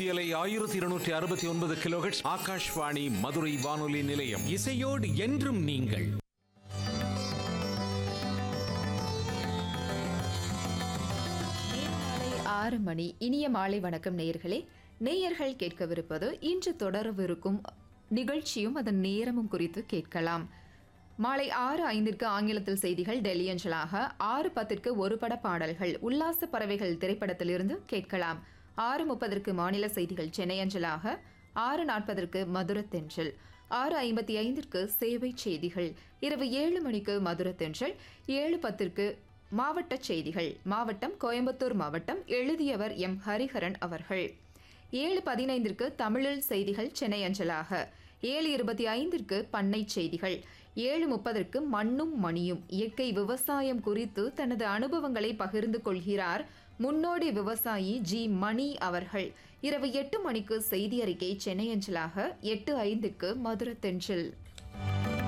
மத்தியலை ஆயிரத்தி இருநூற்றி அறுபத்தி ஒன்பது கிலோஹெட்ஸ் ஆகாஷ்வாணி மதுரை வானொலி நிலையம் இசையோடு என்றும் நீங்கள் மாலை ஆறு மணி இனிய மாலை வணக்கம் நேயர்களே நேயர்கள் கேட்கவிருப்பது இன்று தொடரவிருக்கும் நிகழ்ச்சியும் அதன் நேரமும் குறித்து கேட்கலாம் மாலை ஆறு ஐந்திற்கு ஆங்கிலத்தில் செய்திகள் டெல்லி அஞ்சலாக ஆறு பத்திற்கு ஒரு பட பாடல்கள் உல்லாச பறவைகள் திரைப்படத்திலிருந்து கேட்கலாம் ஆறு முப்பதற்கு மாநில செய்திகள் சென்னை அஞ்சலாக ஆறு நாற்பதற்கு மதுரத்தென்றல் ஆறு ஐம்பத்தி ஐந்திற்கு சேவை செய்திகள் இரவு ஏழு மணிக்கு மதுரத்தென்றல் ஏழு பத்திற்கு மாவட்ட செய்திகள் மாவட்டம் கோயம்புத்தூர் மாவட்டம் எழுதியவர் எம் ஹரிஹரன் அவர்கள் ஏழு பதினைந்திற்கு தமிழில் செய்திகள் சென்னை அஞ்சலாக ஏழு இருபத்தி ஐந்திற்கு பண்ணை செய்திகள் ஏழு முப்பதற்கு மண்ணும் மணியும் இயற்கை விவசாயம் குறித்து தனது அனுபவங்களை பகிர்ந்து கொள்கிறார் முன்னோடி விவசாயி ஜி மணி அவர்கள் இரவு எட்டு மணிக்கு செய்தி அறிக்கை சென்னை அஞ்சலாக எட்டு ஐந்துக்கு மதுரத்தென்றில்